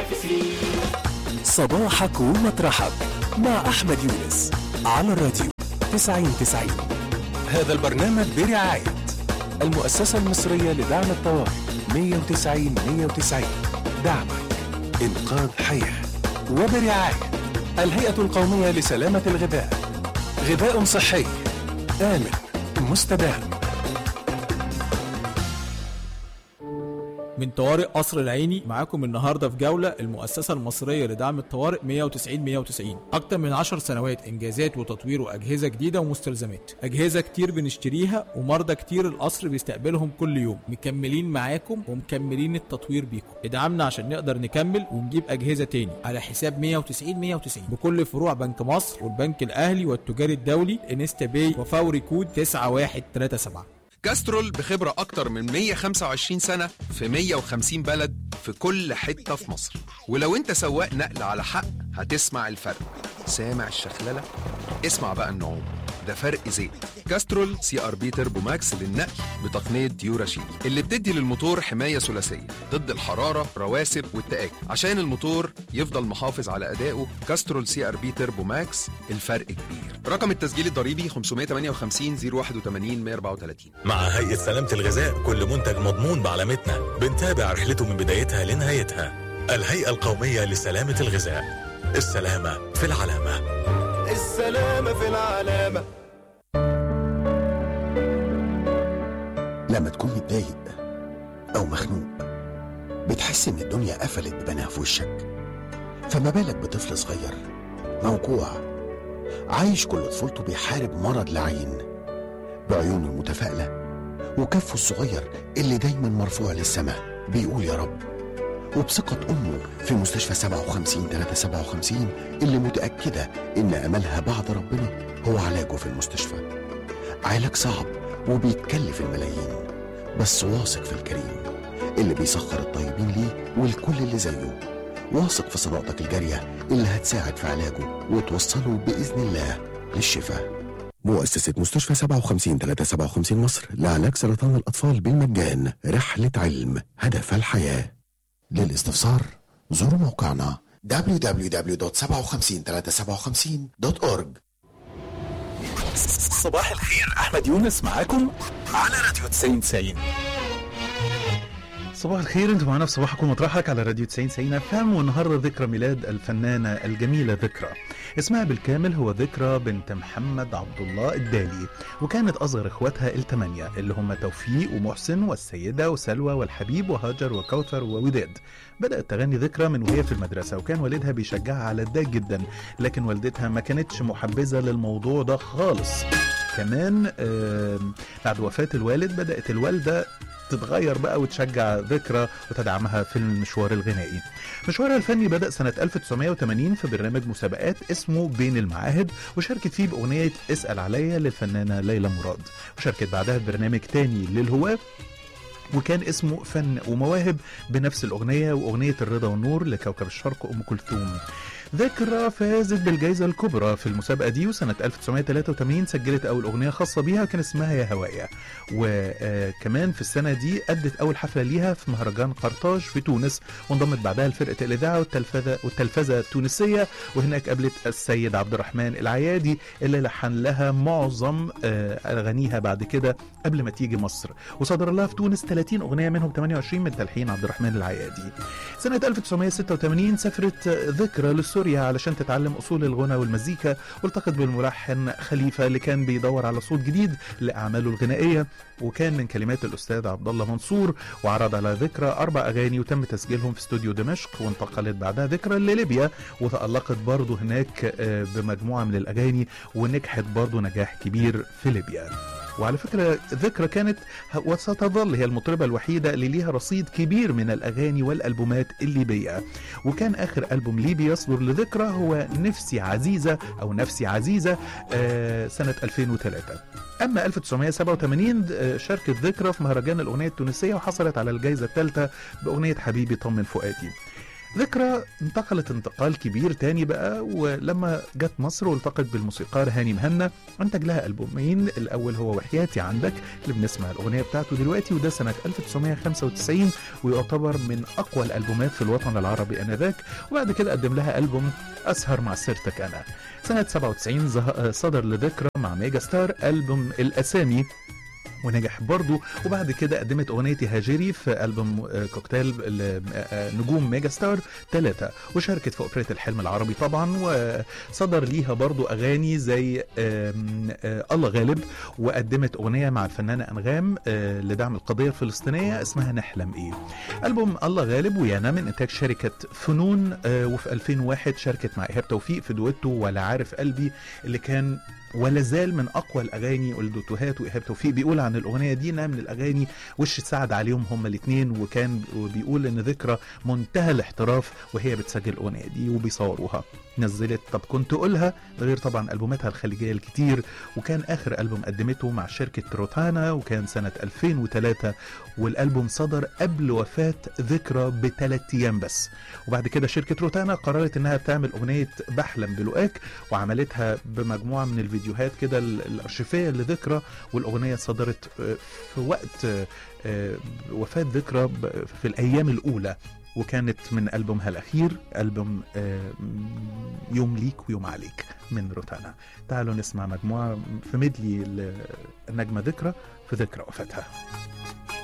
المنافسين صباحك ومطرحك مع أحمد يونس على الراديو 9090 هذا البرنامج برعاية المؤسسة المصرية لدعم الطوارئ 190 190 دعمك إنقاذ حياة وبرعاية الهيئة القومية لسلامة الغذاء غذاء صحي آمن مستدام من طوارئ قصر العيني معاكم النهارده في جوله المؤسسه المصريه لدعم الطوارئ 190 190 اكتر من 10 سنوات انجازات وتطوير واجهزه جديده ومستلزمات اجهزه كتير بنشتريها ومرضى كتير القصر بيستقبلهم كل يوم مكملين معاكم ومكملين التطوير بيكم ادعمنا عشان نقدر نكمل ونجيب اجهزه تاني على حساب 190 190 بكل فروع بنك مصر والبنك الاهلي والتجاري الدولي انستا باي وفوري كود 9137 كاسترول بخبرة أكتر من 125 سنة في 150 بلد في كل حتة في مصر ولو أنت سواق نقل على حق هتسمع الفرق سامع الشخللة؟ اسمع بقى النعوم ده فرق زيت كاسترول سي ار بي تربو ماكس للنقل بتقنية ديوراشيل اللي بتدي للموتور حماية ثلاثية ضد الحرارة رواسب والتآكل عشان الموتور يفضل محافظ على أدائه كاسترول سي ار بي تربو ماكس الفرق كبير رقم التسجيل الضريبي 558 081 134 مع هيئة سلامة الغذاء كل منتج مضمون بعلامتنا بنتابع رحلته من بدايتها لنهايتها الهيئة القومية لسلامة الغذاء السلامة في العلامة السلامة في العلامة لما تكون متضايق أو مخنوق بتحس إن الدنيا قفلت ببناها في وشك فما بالك بطفل صغير موجوع عايش كل طفولته بيحارب مرض لعين بعيونه المتفائلة وكفه الصغير اللي دايما مرفوع للسماء بيقول يا رب وبثقة أمه في مستشفى 57 357 اللي متأكدة إن أملها بعد ربنا هو علاجه في المستشفى علاج صعب وبيتكلف الملايين بس واثق في الكريم اللي بيسخر الطيبين ليه والكل اللي زيه واثق في صداقتك الجارية اللي هتساعد في علاجه وتوصله بإذن الله للشفاء مؤسسة مستشفى 57 357 مصر لعلاج سرطان الأطفال بالمجان رحلة علم هدف الحياة للاستفسار زوروا موقعنا www.57357.org صباح الخير أحمد يونس معاكم على راديو 9090 صباح الخير انتوا معانا في صباحكم مطرحك على راديو 90 90 افهم والنهارده ذكرى ميلاد الفنانه الجميله ذكرى اسمها بالكامل هو ذكرى بنت محمد عبد الله الدالي وكانت اصغر اخواتها الثمانيه اللي هم توفيق ومحسن والسيده وسلوى والحبيب وهاجر وكوثر ووداد بدات تغني ذكرى من وهي في المدرسه وكان والدها بيشجعها على ده جدا لكن والدتها ما كانتش محبذه للموضوع ده خالص كمان آم، بعد وفاه الوالد بدات الوالده تتغير بقى وتشجع ذكرى وتدعمها في المشوار الغنائي مشوارها الفني بدأ سنة 1980 في برنامج مسابقات اسمه بين المعاهد وشاركت فيه بأغنية اسأل عليا للفنانة ليلى مراد وشاركت بعدها في برنامج تاني للهواة وكان اسمه فن ومواهب بنفس الأغنية وأغنية الرضا والنور لكوكب الشرق أم كلثوم ذكرى فازت بالجائزة الكبرى في المسابقة دي وسنة 1983 سجلت أول أغنية خاصة بيها كان اسمها يا هوايا وكمان في السنة دي أدت أول حفلة ليها في مهرجان قرطاج في تونس وانضمت بعدها لفرقة الإذاعة والتلفزة والتلفزة التونسية وهناك قابلت السيد عبد الرحمن العيادي اللي لحن لها معظم آه، أغانيها بعد كده قبل ما تيجي مصر وصدر لها في تونس 30 أغنية منهم 28 من تلحين عبد الرحمن العيادي سنة 1986 سافرت ذكرى لسوريا علشان تتعلم أصول الغنى والمزيكا والتقت بالملحن خليفة اللي كان بيدور على صوت جديد لأعماله الغنائية وكان من كلمات الأستاذ عبد الله منصور وعرض على ذكرى أربع أغاني وتم تسجيلهم في استوديو دمشق وانتقلت بعدها ذكرى لليبيا وتألقت برضه هناك آه، بمجموعة من الأغاني ونجحت برضه نجاح كبير في ليبيا وعلى فكرة ذكرى كانت وستظل هي المطربة الوحيدة اللي ليها رصيد كبير من الأغاني والألبومات الليبية وكان آخر ألبوم ليبي يصدر لذكرى هو نفسي عزيزة أو نفسي عزيزة آه، سنة 2003 أما 1987 آه، شاركت ذكرى في مهرجان الأغنية التونسية وحصلت على الجائزة الثالثة بأغنية حبيبي طمن فؤادي ذكرى انتقلت انتقال كبير تاني بقى ولما جت مصر والتقت بالموسيقار هاني مهنا انتج لها البومين الاول هو وحياتي عندك اللي بنسمع الاغنيه بتاعته دلوقتي وده سنه 1995 ويعتبر من اقوى الالبومات في الوطن العربي انذاك وبعد كده قدم لها البوم اسهر مع سيرتك انا سنه 97 زه- صدر لذكرى مع ميجا ستار البوم الاسامي ونجح برضه وبعد كده قدمت اغنيه هاجري في البوم آه، كوكتيل ل- آه، نجوم ميجا ستار ثلاثة وشاركت في اوبريت الحلم العربي طبعا وصدر ليها برضو اغاني زي آم، آه، الله غالب وقدمت اغنيه مع الفنانه انغام آه، لدعم القضيه الفلسطينيه اسمها نحلم ايه البوم الله غالب ويانا من انتاج شركه فنون آه، وفي 2001 شاركت مع ايهاب توفيق في دويتو ولا عارف قلبي اللي كان ولا زال من اقوى الاغاني والدوتوهات وايهاب توفيق بيقول عن الاغنيه دي انها من الاغاني وش سعد عليهم هما الاثنين وكان بيقول ان ذكرى منتهى الاحتراف وهي بتسجل الاغنيه دي وبيصوروها نزلت طب كنت اقولها ده غير طبعا البوماتها الخليجيه الكتير وكان اخر البوم قدمته مع شركه روتانا وكان سنه 2003 والالبوم صدر قبل وفاه ذكرى بثلاث ايام بس وبعد كده شركه روتانا قررت انها بتعمل اغنيه بحلم بلقاك وعملتها بمجموعه من الفيديوهات كده ال- الارشيفيه لذكرى والاغنيه صدرت آه، في وقت آه، آه، وفاه ذكرى ب- في الايام الاولى وكانت من ألبومها الأخير ألبوم آه، يوم ليك ويوم عليك من روتانا تعالوا نسمع مجموعة في ميدلي النجمة ذكرى في ذكرى وفاتها